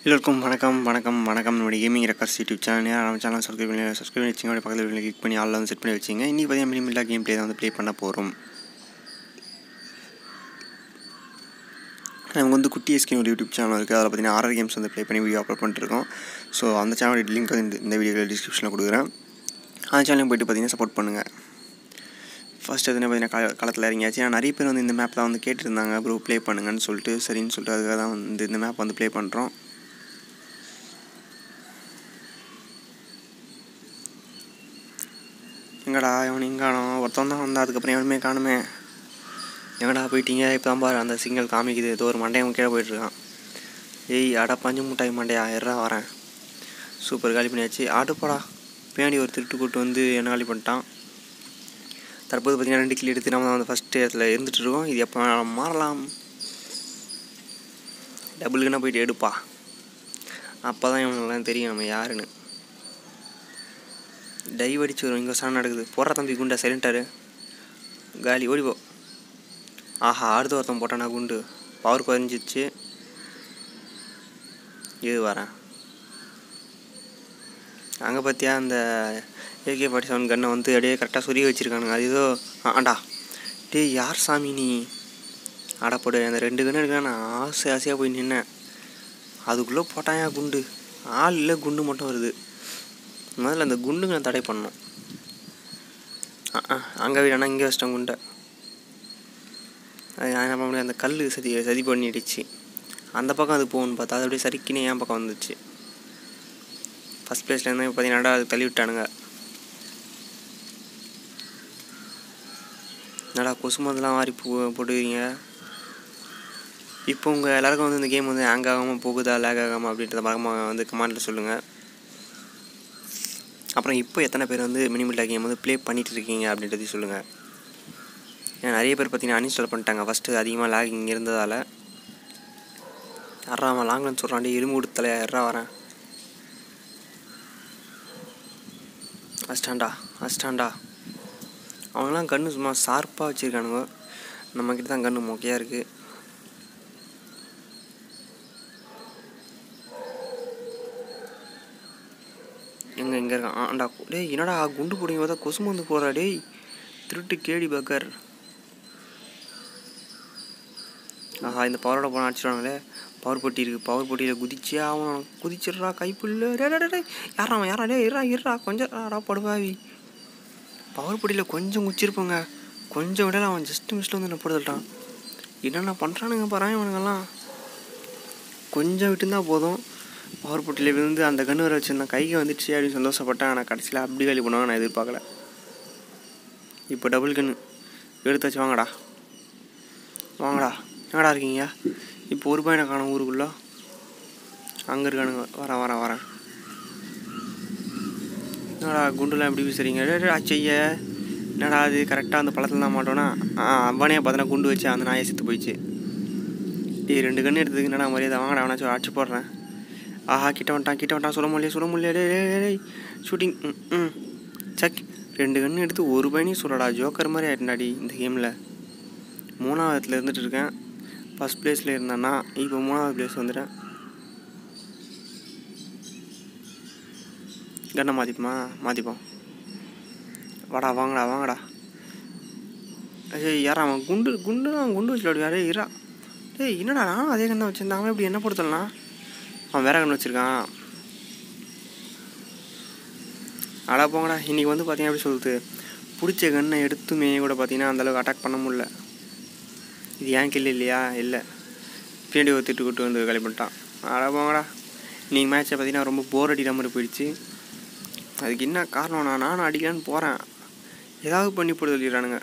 எல்லோருக்கும் வணக்கம் வணக்கம் வணக்கம் நம்முடைய கேமிங் ரெக்கார்ட்ஸ் யூடியூப் சேனல் நம்ம சேனல் சப்ஸ்கிரைப் பண்ணி சப்ஸ்கிரைப் பண்ணி வச்சிங்க அப்படியே பக்கத்தில் கிளிக் பண்ணி ஆளில் வந்து செட் பண்ணி வச்சிங்க இன்றைக்கி பார்த்தீங்கன்னா மினிமில்லா கேம் ப்ளே தான் வந்து ப்ளே பண்ண போகிறோம் நமக்கு வந்து குட்டி எஸ்கின் ஒரு யூடியூப் சேனல் இருக்குது அதில் பார்த்தீங்கன்னா ஆர்ஆர் கேம்ஸ் வந்து ப்ளே பண்ணி வீடியோ அப்லோட் பண்ணிட்டுருக்கோம் ஸோ அந்த சேனலோட லிங்க் வந்து இந்த- இந்த வீடியோவில் டிஸ்கிரிப்ஷனில் கொடுக்குறேன் அந்த சேனலையும் போயிட்டு பார்த்தீங்கன்னா சப்போர்ட் பண்ணுங்கள் ஃபர்ஸ்ட் எதுனா பார்த்தீங்கன்னா கள களத்தில் இறங்கியாச்சு ஏன்னா நிறைய பேர் வந்து இந்த மேப் தான் வந்து கேட்டிருந்தாங்க ப்ரோ ப்ளே பண்ணுங்கன்னு சொல்லிட்டு சரின்னு சொல்லிட்டு அதுக்காக தான் வந்து இந்த மேப் வந்து ப்ளே பண்ணுறோம் எங்கடா இவன் எங்கானோ ஒருத்தன் தான் வந்தா அதுக்கப்புறம் எவனுமே காணுமே எங்கடா போயிட்டீங்க இப்போ தான் பாரு அந்த சிக்னல் காமிக்குது ஏதோ ஒரு மண்டையன் கீழே போயிட்டுருக்கான் ஏய் அடா பஞ்சு முட்டாய் மண்டையா எறா வரேன் சூப்பர் காலி பண்ணியாச்சு ஆட்டுப்போடா பின்னாடி ஒரு திருட்டு கூட்டு வந்து என்ன காலி பண்ணிட்டான் தற்போது பார்த்தீங்கன்னா ரெண்டு கிலோ எடுத்து நம்ம வந்து ஃபஸ்ட்டு இடத்துல இருந்துட்டு இருக்கோம் இது எப்போ வேணாலும் மாறலாம் டபுளுக்குன்னா போயிட்டு எடுப்பா அப்போ தான் இவனுங்கெல்லாம் தெரியும் நம்ம யாருன்னு டைவ் அடிச்சு வரும் இங்கே சண்டை நடக்குது போடுற தம்பி குண்டா சைலண்டாரு காலி ஓடிப்போ ஆஹா அடுத்த ஒருத்தன் போட்டானா குண்டு பவர் குறைஞ்சிச்சு இது வரேன் அங்கே பார்த்தியா அந்த ஏகே ஃபார்ட்டி செவன் கன்னை வந்து அப்படியே கரெக்டாக சொருகி வச்சுருக்கானுங்க அது ஏதோ ஆ, ஆண்டா டேய் யார் சாமி நீ அடப்படு அந்த ரெண்டு கன்று எடுக்க நான் ஆசை ஆசையாக போய் நின்னேன் அதுக்குள்ளே போட்டாயா குண்டு ஆள் இல்லை குண்டு மட்டும் வருது முதல்ல அந்த குண்டுங்களை தடை பண்ணணும் அங்கே வீடானா இங்கே வச்சிட்டேன் குண்டை அது நான் என்ன பண்ண முடியும் அந்த கல் சதி சதி பண்ணிடுச்சு அந்த பக்கம் அது போகணும்னு பார்த்தா அது அப்படியே சரிக்கினே என் பக்கம் வந்துச்சு ஃபஸ்ட் பிளேஸ்லேருந்து பார்த்தீங்கன்னா அது தள்ளி விட்டானுங்க என்னடா கொசு மருந்துலாம் வாரி போ போட்டுக்கிறீங்க இப்போ உங்கள் எல்லாருக்கும் வந்து இந்த கேம் வந்து ஹேங் ஆகாமல் போகுதா லேக் ஆகாமல் அப்படின்றத மறக்காம வந்து கமெண்ட்டில் சொல்லுங்கள் அப்புறம் இப்போ எத்தனை பேர் வந்து மினிமில்லா கேம் வந்து ப்ளே பண்ணிட்டு இருக்கீங்க அப்படின்றதையும் சொல்லுங்கள் ஏன்னா நிறைய பேர் பார்த்தீங்கன்னா அன்இன்ஸ்டால் பண்ணிட்டாங்க ஃபஸ்ட்டு அதிகமாக லேகிங் இருந்ததால் யாரா அவன் லாங்லன்னு சொல்கிறான் டேய் எறும்பு கொடுத்தல யாரா வரேன் அஸ்டாண்டா அஸ்டாண்டா அவங்களாம் கண்ணு சும்மா ஷார்ப்பாக வச்சுருக்கானுங்க நம்மக்கிட்ட தான் கண்ணு மொக்கையாக இருக்குது எங்கே எங்கே இருக்கான் ஆண்டா டேய் என்னடா குண்டு போடுங்க பார்த்தா கொசு மருந்து போடுறா டேய் திருட்டு கேடி பக்கர் ஆஹா இந்த பவரோட போனால் அடிச்சிடுவாங்களே பவர் பொட்டி இருக்குது பவர் பொட்டியில் குதிச்சே அவன் குதிச்சிடுறா கைப்புல்லு டே டே, டே டே யாரா அவன் யாரா டே இருறா இருறா கொஞ்சம் ஆடா படுவாவி பவர் பொட்டியில் கொஞ்சம் குச்சிருப்போங்க கொஞ்சம் விடல அவன் ஜஸ்ட் மிஸ்ல வந்து என்ன போடுதல்ட்டான் என்னென்ன பண்ணுறானுங்க பாரு இவனுங்கெல்லாம் கொஞ்சம் விட்டுருந்தா போதும் பவர் பொட்டியில் விழுந்து அந்த கன்று வர வச்சிருந்தான் கைக்கு வந்துடுச்சு அப்படின்னு சந்தோஷப்பட்டேன் ஆனால் கடைசியில் அப்படி காலி பண்ணுவாங்க நான் எதிர்பார்க்கல இப்போ டபுள் கன்று எடுத்து வச்சு வாங்கடா வாங்கடா எங்கடா இருக்கீங்க இப்போ ஒரு பையனை காணும் ஊருக்குள்ள அங்கே இருக்கானுங்க வரேன் வரேன் வரேன் என்னடா குண்டுலாம் எப்படி வீசுறீங்க டேய், டேய், அச்சய்ய என்னடா அது கரெக்டாக அந்த பழத்தில் தான் மாட்டோன்னா ஆ அவனே பார்த்தனா குண்டு வச்சு அந்த நாயை செத்து போயிடுச்சு டேய் ரெண்டு கன்று எடுத்ததுக்கு என்னடா மரியாதை வாங்கடா அவனாச்சும் அடிச்சு போடுறேன் ஆஹா கிட்ட வந்துட்டான் கிட்ட வந்துட்டான் சொல்ல முடியல சொல்ல முடியல டேய் டேய், டேய் டேய் ஷூட்டிங் ம் ம் சக் ரெண்டு கன்று எடுத்து ஒரு பையனையும் சொல்லடா ஜோக்கர் மாதிரி ஆயிட்டனாடி இந்த கேமில் மூணாவதுல இருந்துட்டு இருக்கேன் ஃபஸ்ட் பிளேஸில் இருந்தேன்னா இப்போ மூணாவது பிளேஸ் வந்துட்டேன் கண்ணை மாற்றிப்போமா மாற்றிப்போம் வாடா வாங்கடா வாங்கடா ஐய் யாரா அவன் குண்டு குண்டு அவன் குண்டு வச்சு விளையாடு இரா டேய் என்னடா நானும் அதே கண்ணை வச்சுருந்தேன் அவன் இப்படி என்ன பொறுத்தலாம் அவன் வேற கண்ணு வச்சுருக்கான் அடா போங்கடா இன்றைக்கி வந்து பார்த்தீங்கன்னா எப்படி சொல்லுது பிடிச்ச கண்ணை எடுத்துமே கூட பார்த்தீங்கன்னா அந்தளவுக்கு அட்டாக் பண்ண முடியல இது ஏன் கில் இல்லையா இல்லை பின்னாடி ஒரு திட்டு கூட்டு வந்து களி பண்ணிட்டான் அடா போங்கடா நீங்கள் மேட்ச்சை பார்த்தீங்கன்னா ரொம்ப போர் அடிக்கிற மாதிரி போயிடுச்சு அதுக்கு என்ன காரணம் நான் நானும் அடிக்கலான்னு போகிறேன் ஏதாவது பண்ணி போட்டு சொல்லிடுறானுங்க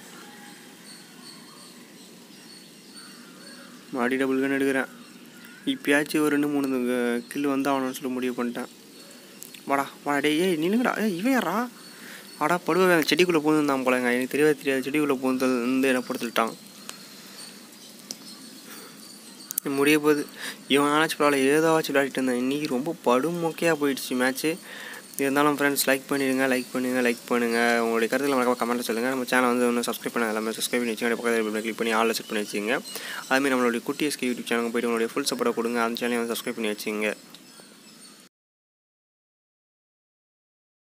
மறுபடி டபுள் கன் எடுக்கிறேன் இப்பயாச்சும் ஒரு ரெண்டு மூணு கில் வந்து அவனு சொல்ல முடிவு பண்ணிட்டேன் வாடா வாடா டேய் ஏய் நில்லுங்கடா ஏய் இவன் யாரா ஆடா படுவே அந்த செடிக்குள்ளே பூந்துருந்தான் போலங்க எனக்கு தெரியவே தெரியாது செடிக்குள்ளே பூந்து வந்து என்ன படுத்துட்டான் முடிய போகுது இவன் ஆனாச்சும் பரவாயில்ல ஏதாச்சும் விளையாடிட்டு இருந்தேன் இன்றைக்கி ரொம்ப படுமொக்கையாக போயிடுச்சு மேட்ச்சு இருந்தாலும் ஃப்ரெண்ட்ஸ் லைக் பண்ணிடுங்க லைக் பண்ணுங்கள் லைக் பண்ணுங்கள் உங்களுடைய கருத்தில் மறக்காம கமெண்ட்டில் சொல்லுங்கள் நம்ம சேனல் வந்து இன்னும் சப்ஸ்கிரைப் பண்ண எல்லாமே சப்ஸ்கிரைப் பண்ணி வச்சுங்க பக்கத்தில் கிளிக் பண்ணி ஆளில் செட் பண்ணி வச்சுங்க அதுமாதிரி நம்மளுடைய குட்டி எஸ்கே யூடியூப் சேனலுக்கு போய்ட்டு உங்களுடைய ஃபுல் சப்போர்ட்டை கொடுங்க அந்த சேனலை வந்து சப்ஸ்கிரைப் பண்ணி வச்சுங்க